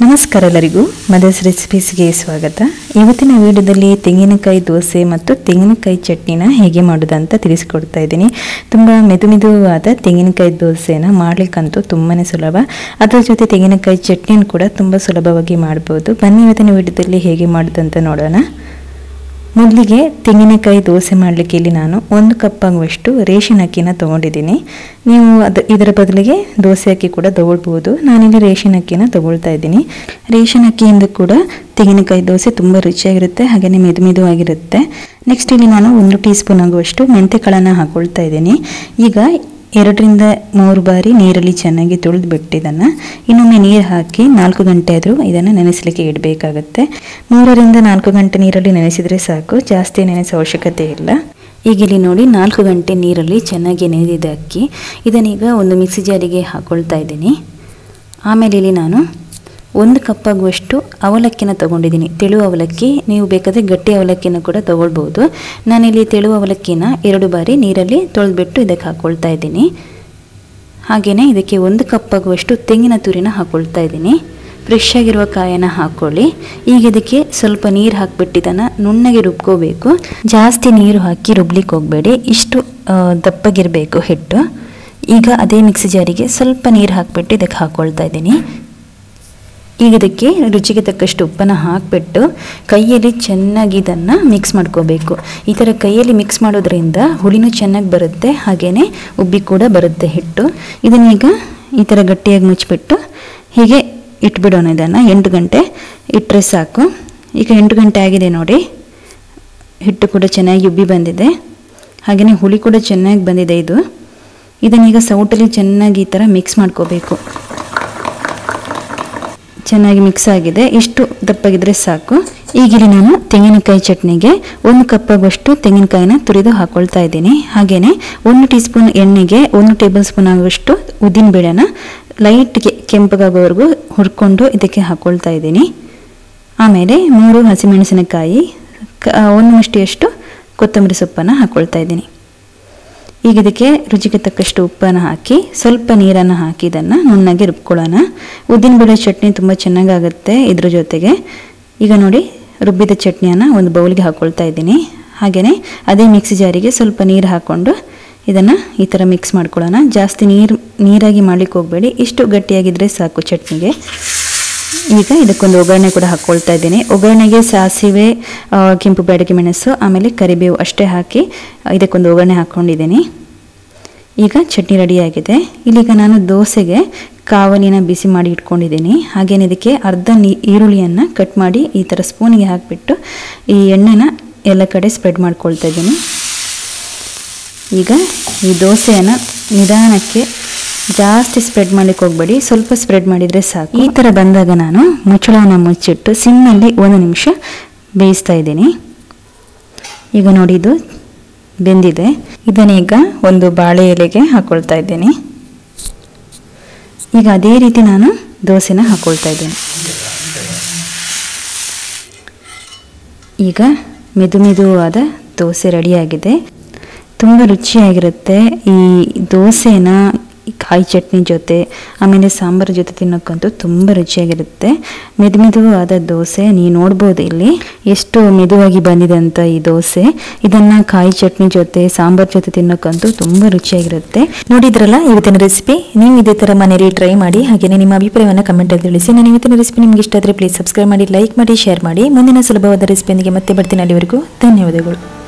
ನಮಸ್ಕಾರ ಎಲ್ಲರಿಗೂ ಮದರ್ಸ್ ರೆಸಿಪೀಸ್ಗೆ ಸ್ವಾಗತ ಇವತ್ತಿನ ವಿಡಿಯೋದಲ್ಲಿ ತೆಂಗಿನಕಾಯಿ ದೋಸೆ ಮತ್ತು ತೆಂಗಿನಕಾಯಿ ಚಟ್ನಿನ ಹೇಗೆ ಮಾಡೋದು ಅಂತ ತಿಳಿಸ್ಕೊಡ್ತಾ ಇದ್ದೀನಿ ತುಂಬ ಮೆದು ಮೆದುವಾದ ತೆಂಗಿನಕಾಯಿ ದೋಸೆನ ಮಾಡ್ಲಿಕ್ಕಂತೂ ತುಂಬಾ ಸುಲಭ ಅದರ ಜೊತೆ ತೆಂಗಿನಕಾಯಿ ಚಟ್ನಿಯನ್ನು ಕೂಡ ತುಂಬ ಸುಲಭವಾಗಿ ಮಾಡ್ಬೋದು ಬನ್ನಿ ಇವತ್ತಿನ ವಿಡಿಯೋದಲ್ಲಿ ಹೇಗೆ ಮಾಡೋದು ಅಂತ ನೋಡೋಣ ಮೊದಲಿಗೆ ತೆಂಗಿನಕಾಯಿ ದೋಸೆ ಮಾಡಲಿಕ್ಕೆ ಇಲ್ಲಿ ನಾನು ಒಂದು ಕಪ್ ಆಗುವಷ್ಟು ರೇಷನ್ ಅಕ್ಕಿನ ತೊಗೊಂಡಿದ್ದೀನಿ ನೀವು ಅದು ಇದರ ಬದಲಿಗೆ ದೋಸೆ ಅಕ್ಕಿ ಕೂಡ ತೊಗೊಳ್ಬೋದು ನಾನಿಲ್ಲಿ ರೇಷನ್ ಅಕ್ಕಿನ ತೊಗೊಳ್ತಾ ಇದ್ದೀನಿ ರೇಷನ್ ಅಕ್ಕಿಯಿಂದ ಕೂಡ ತೆಂಗಿನಕಾಯಿ ದೋಸೆ ತುಂಬ ರುಚಿಯಾಗಿರುತ್ತೆ ಹಾಗೆಯೇ ಮೆದು ಮೆದುವಾಗಿರುತ್ತೆ ನೆಕ್ಸ್ಟ್ ಇಲ್ಲಿ ನಾನು ಒಂದು ಟೀ ಸ್ಪೂನ್ ಆಗುವಷ್ಟು ಮೆಂತೆ ಕಾಳನ್ನು ಹಾಕೊಳ್ತಾ ಇದ್ದೀನಿ ಈಗ ಎರಡರಿಂದ ಮೂರು ಬಾರಿ ನೀರಲ್ಲಿ ಚೆನ್ನಾಗಿ ತುಳಿದು ಬಿಟ್ಟಿದ್ದನ್ನು ಇನ್ನೊಮ್ಮೆ ನೀರು ಹಾಕಿ ನಾಲ್ಕು ಗಂಟೆ ಆದರೂ ಇದನ್ನು ನೆನೆಸಲಿಕ್ಕೆ ಇಡಬೇಕಾಗತ್ತೆ ಮೂರರಿಂದ ನಾಲ್ಕು ಗಂಟೆ ನೀರಲ್ಲಿ ನೆನೆಸಿದರೆ ಸಾಕು ಜಾಸ್ತಿ ನೆನೆಸೋ ಅವಶ್ಯಕತೆ ಇಲ್ಲ ಈಗ ಇಲ್ಲಿ ನೋಡಿ ನಾಲ್ಕು ಗಂಟೆ ನೀರಲ್ಲಿ ಚೆನ್ನಾಗಿ ನೆನೆದಿದೆ ಅಕ್ಕಿ ಇದನ್ನೀಗ ಒಂದು ಮಿಕ್ಸಿ ಜಾರಿಗೆ ಹಾಕೊಳ್ತಾ ಇದ್ದೀನಿ ಆಮೇಲೆ ಇಲ್ಲಿ ನಾನು ಒಂದು ಕಪ್ ಆಗುವಷ್ಟು ಅವಲಕ್ಕಿನ ತೊಗೊಂಡಿದ್ದೀನಿ ತೆಳು ಅವಲಕ್ಕಿ ನೀವು ಬೇಕಾದರೆ ಗಟ್ಟಿ ಅವಲಕ್ಕಿನ ಕೂಡ ತೊಗೊಳ್ಬೋದು ನಾನಿಲ್ಲಿ ತೆಳು ಅವಲಕ್ಕಿನ ಎರಡು ಬಾರಿ ನೀರಲ್ಲಿ ತೊಳೆದ್ಬಿಟ್ಟು ಇದಕ್ಕೆ ಹಾಕ್ಕೊಳ್ತಾ ಇದ್ದೀನಿ ಹಾಗೆಯೇ ಇದಕ್ಕೆ ಒಂದು ಕಪ್ ಆಗುವಷ್ಟು ತೆಂಗಿನ ತುರಿನ ಹಾಕ್ಕೊಳ್ತಾ ಇದ್ದೀನಿ ಫ್ರೆಶ್ ಆಗಿರುವ ಕಾಯನ್ನು ಹಾಕ್ಕೊಳ್ಳಿ ಈಗ ಇದಕ್ಕೆ ಸ್ವಲ್ಪ ನೀರು ಹಾಕ್ಬಿಟ್ಟು ಇದನ್ನು ನುಣ್ಣಗೆ ರುಬ್ಕೋಬೇಕು ಜಾಸ್ತಿ ನೀರು ಹಾಕಿ ರುಬ್ಲಿಕ್ಕೆ ಹೋಗಬೇಡಿ ಇಷ್ಟು ಆ, ದಪ್ಪಗಿರಬೇಕು ಹಿಟ್ಟು ಈಗ ಅದೇ ಮಿಕ್ಸಿ ಜಾರಿಗೆ ಸ್ವಲ್ಪ ನೀರು ಹಾಕ್ಬಿಟ್ಟು ಇದಕ್ಕೆ ಹಾಕ್ಕೊಳ್ತಾ ಇದ್ದೀನಿ ಈಗ ಇದಕ್ಕೆ ರುಚಿಗೆ ತಕ್ಕಷ್ಟು ಉಪ್ಪನ್ನು ಹಾಕಿಬಿಟ್ಟು ಕೈಯಲ್ಲಿ ಚೆನ್ನಾಗಿ ಇದನ್ನು ಮಿಕ್ಸ್ ಮಾಡ್ಕೋಬೇಕು ಈ ಥರ ಕೈಯಲ್ಲಿ ಮಿಕ್ಸ್ ಮಾಡೋದ್ರಿಂದ ಹುಳಿನೂ ಚೆನ್ನಾಗಿ ಬರುತ್ತೆ ಹಾಗೆಯೇ ಉಬ್ಬಿ ಕೂಡ ಬರುತ್ತೆ ಹಿಟ್ಟು ಇದನ್ನೀಗ ಈ ಥರ ಗಟ್ಟಿಯಾಗಿ ಮುಚ್ಚಿಬಿಟ್ಟು ಹೀಗೆ ಇಟ್ಬಿಡೋಣ ಇದನ್ನು ಎಂಟು ಗಂಟೆ ಇಟ್ಟರೆ ಸಾಕು ಈಗ ಎಂಟು ಗಂಟೆ ಆಗಿದೆ ನೋಡಿ ಹಿಟ್ಟು ಕೂಡ ಚೆನ್ನಾಗಿ ಉಬ್ಬಿ ಬಂದಿದೆ ಹಾಗೆಯೇ ಹುಳಿ ಕೂಡ ಚೆನ್ನಾಗಿ ಬಂದಿದೆ ಇದು ಇದನ್ನೀಗ ಸೌಟಲ್ಲಿ ಚೆನ್ನಾಗಿ ಈ ಥರ ಮಿಕ್ಸ್ ಮಾಡ್ಕೋಬೇಕು ಚೆನ್ನಾಗಿ ಮಿಕ್ಸ್ ಆಗಿದೆ ಇಷ್ಟು ದಪ್ಪಗಿದ್ರೆ ಸಾಕು ಈಗಿಲ್ಲಿ ನಾನು ತೆಂಗಿನಕಾಯಿ ಚಟ್ನಿಗೆ ಒಂದು ಕಪ್ ಆಗುವಷ್ಟು ತೆಂಗಿನಕಾಯಿನ ತುರಿದು ಹಾಕೊಳ್ತಾ ಇದ್ದೀನಿ ಹಾಗೆಯೇ ಒಂದು ಟೀ ಸ್ಪೂನ್ ಎಣ್ಣೆಗೆ ಒಂದು ಟೇಬಲ್ ಸ್ಪೂನ್ ಆಗುವಷ್ಟು ಉದ್ದಿನಬೇಳೆನ ಲೈಟ್ಗೆ ಕೆಂಪಗಾಗೋವರೆಗೂ ಹುರ್ಕೊಂಡು ಇದಕ್ಕೆ ಹಾಕ್ಕೊಳ್ತಾ ಇದ್ದೀನಿ ಆಮೇಲೆ ಮೂರು ಹಸಿಮೆಣಸಿನಕಾಯಿ ಕ ಒಂದು ಮುಷ್ಟಿಯಷ್ಟು ಕೊತ್ತಂಬರಿ ಸೊಪ್ಪನ್ನು ಹಾಕ್ಕೊಳ್ತಾ ಇದ್ದೀನಿ ಈಗ ಇದಕ್ಕೆ ರುಚಿಗೆ ತಕ್ಕಷ್ಟು ಉಪ್ಪನ್ನು ಹಾಕಿ ಸ್ವಲ್ಪ ನೀರನ್ನು ಹಾಕಿ ಇದನ್ನು ನುಣ್ಣಗೆ ರುಬ್ಕೊಳ್ಳೋಣ ಉದ್ದಿನಬೇಳೆ ಚಟ್ನಿ ತುಂಬ ಚೆನ್ನಾಗಾಗುತ್ತೆ ಇದ್ರ ಜೊತೆಗೆ ಈಗ ನೋಡಿ ರುಬ್ಬಿದ ಚಟ್ನಿಯನ್ನು ಒಂದು ಬೌಲ್ಗೆ ಹಾಕ್ಕೊಳ್ತಾ ಇದ್ದೀನಿ ಹಾಗೆಯೇ ಅದೇ ಮಿಕ್ಸಿ ಜಾರಿಗೆ ಸ್ವಲ್ಪ ನೀರು ಹಾಕ್ಕೊಂಡು ಇದನ್ನು ಈ ಥರ ಮಿಕ್ಸ್ ಮಾಡ್ಕೊಳ್ಳೋಣ ಜಾಸ್ತಿ ನೀರು ನೀರಾಗಿ ಮಾಡ್ಲಿಕ್ಕೆ ಹೋಗಬೇಡಿ ಇಷ್ಟು ಗಟ್ಟಿಯಾಗಿದ್ದರೆ ಸಾಕು ಚಟ್ನಿಗೆ ಈಗ ಇದಕ್ಕೊಂದು ಒಗ್ಗರಣೆ ಕೂಡ ಹಾಕ್ಕೊಳ್ತಾ ಇದ್ದೀನಿ ಒಗ್ಗರಣೆಗೆ ಸಾಸಿವೆ ಆ, ಕೆಂಪು ಬ್ಯಾಡಗಿ ಮೆಣಸು ಆಮೇಲೆ ಕರಿಬೇವು ಅಷ್ಟೇ ಹಾಕಿ ಆ, ಇದಕ್ಕೊಂದು ಒಗ್ಗರಣೆ ಹಾಕ್ಕೊಂಡಿದ್ದೀನಿ ಈಗ ಚಟ್ನಿ ರೆಡಿಯಾಗಿದೆ ಇಲ್ಲೀಗ ನಾನು ದೋಸೆಗೆ ಕಾವಲಿನ ಬಿಸಿ ಮಾಡಿ ಇಟ್ಕೊಂಡಿದ್ದೀನಿ ಹಾಗೇನೆ ಇದಕ್ಕೆ ಅರ್ಧ ನೀ ಈರುಳ್ಳಿಯನ್ನು ಕಟ್ ಮಾಡಿ ಈ ಥರ ಸ್ಪೂನಿಗೆ ಹಾಕಿಬಿಟ್ಟು ಈ ಎಣ್ಣೆನ ಎಲ್ಲ ಕಡೆ ಸ್ಪ್ರೆಡ್ ಮಾಡ್ಕೊಳ್ತಾ ಇದ್ದೀನಿ ಈಗ ಈ ದೋಸೆಯನ್ನು ನಿಧಾನಕ್ಕೆ ಜಾಸ್ತಿ ಸ್ಪ್ರೆಡ್ ಮಾಡ್ಲಿಕ್ಕೆ ಹೋಗಬೇಡಿ ಸ್ವಲ್ಪ ಸ್ಪ್ರೆಡ್ ಮಾಡಿದರೆ ಸಾಕು ಈ ಥರ ಬಂದಾಗ ನಾನು ಮುಚ್ಚಳವನ್ನು ಮುಚ್ಚಿಟ್ಟು ಸಿಮ್ನಲ್ಲಿ ಒಂದು ನಿಮಿಷ ಬೇಯಿಸ್ತಾ ಇದ್ದೀನಿ ಈಗ ನೋಡಿ ಇದು ಬೆಂದಿದೆ ಇದನ್ನೀಗ ಒಂದು ಬಾಳೆ ಎಲೆಗೆ ಹಾಕ್ಕೊಳ್ತಾ ಇದ್ದೀನಿ ಈಗ ಅದೇ ರೀತಿ ನಾನು ದೋಸೆನ ಹಾಕ್ಕೊಳ್ತಾ ಇದ್ದೀನಿ ಈಗ ಮೆದು ಮೆದುವಾದ ದೋಸೆ ರೆಡಿಯಾಗಿದೆ ತುಂಬ ರುಚಿಯಾಗಿರುತ್ತೆ ಈ ದೋಸೆನ ಈ ಕಾಯಿ ಚಟ್ನಿ ಜೊತೆ ಆಮೇಲೆ ಸಾಂಬಾರು ಜೊತೆ ತಿನ್ನೋಕ್ಕಂತೂ ತುಂಬ ರುಚಿಯಾಗಿರುತ್ತೆ ಮೆದು ಮೆದುವಾದ ದೋಸೆ ನೀವು ನೋಡ್ಬೋದು ಇಲ್ಲಿ ಎಷ್ಟು ಮೆದುವಾಗಿ ಬಂದಿದೆ ಅಂತ ಈ ದೋಸೆ ಇದನ್ನು ಕಾಯಿ ಚಟ್ನಿ ಜೊತೆ ಸಾಂಬಾರು ಜೊತೆ ತಿನ್ನೋಕ್ಕಂತೂ ತುಂಬ ರುಚಿಯಾಗಿರುತ್ತೆ ನೋಡಿದ್ರಲ್ಲ ಇವತ್ತಿನ ರೆಸಿಪಿ ನೀವು ಇದೇ ಥರ ಮನೆಯಲ್ಲಿ ಟ್ರೈ ಮಾಡಿ ಹಾಗೆಯೇ ನಿಮ್ಮ ಅಭಿಪ್ರಾಯವನ್ನು ಕಮೆಂಟಲ್ಲಿ ತಿಳಿಸಿ ನಾನು ಇವತ್ತಿನ ರೆಸಿಪಿ ನಿಮ್ಗೆ ಇಷ್ಟ ಆದರೆ ಪ್ಲೀಸ್ ಸಬ್ಸ್ಕ್ರೈಬ್ ಮಾಡಿ ಲೈಕ್ ಮಾಡಿ ಶೇರ್ ಮಾಡಿ ಮುಂದಿನ ಸುಲಭವಾದ ರೆಸಿಪಿಯೊಂದಿಗೆ ಮತ್ತೆ ಬರ್ತೀನಿ ಅಲ್ಲಿವರೆಗೂ ಧನ್ಯವಾದಗಳು